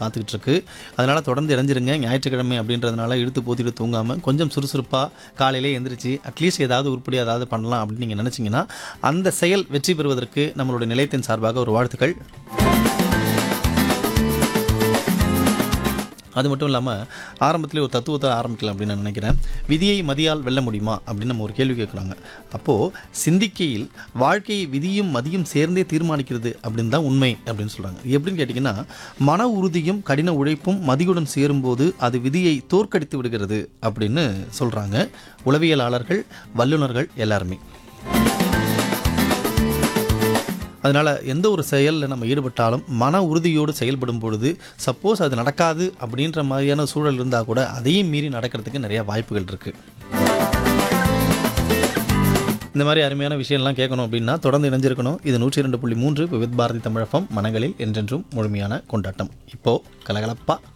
காத்துக்கிட்டு இருக்கு அதனால் தொடர்ந்து இணைஞ்சிருங்க ஞாயிற்றுக்கிழமை அப்படின்றதுனால இழுத்து போத்திட்டு தூங்காமல் கொஞ்சம் சுறுசுறுப்பாக காலையிலே எந்திரிச்சு அட்லீஸ்ட் ஏதாவது உருப்படி ஏதாவது பண்ணலாம் அப்படின்னு நீங்கள் நினச்சிங்கன்னா அந்த செயல் வெற்றி பெறுவதற்கு நம்மளுடைய நிலையத்தின் சார்பாக ஒரு வாழ்த்துக்கள் அது மட்டும் இல்லாமல் ஆரம்பத்திலே ஒரு தத்துவத்தை ஆரம்பிக்கலாம் அப்படின்னு நான் நினைக்கிறேன் விதியை மதியால் வெல்ல முடியுமா அப்படின்னு நம்ம ஒரு கேள்வி கேட்குறாங்க அப்போது சிந்திக்கையில் வாழ்க்கையை விதியும் மதியும் சேர்ந்தே தீர்மானிக்கிறது அப்படின்னு தான் உண்மை அப்படின்னு சொல்கிறாங்க எப்படின்னு கேட்டிங்கன்னா மன உறுதியும் கடின உழைப்பும் மதியுடன் சேரும்போது அது விதியை தோற்கடித்து விடுகிறது அப்படின்னு சொல்கிறாங்க உளவியலாளர்கள் வல்லுநர்கள் எல்லாருமே அதனால் எந்த ஒரு செயலில் நம்ம ஈடுபட்டாலும் மன உறுதியோடு செயல்படும் பொழுது சப்போஸ் அது நடக்காது அப்படின்ற மாதிரியான சூழல் இருந்தால் கூட அதையும் மீறி நடக்கிறதுக்கு நிறைய வாய்ப்புகள் இருக்குது இந்த மாதிரி அருமையான விஷயம்லாம் கேட்கணும் அப்படின்னா தொடர்ந்து இணைஞ்சிருக்கணும் இது நூற்றி ரெண்டு புள்ளி மூன்று விவித் பாரதி தமிழகம் மனங்களில் என்றென்றும் முழுமையான கொண்டாட்டம் இப்போது கலகலப்பா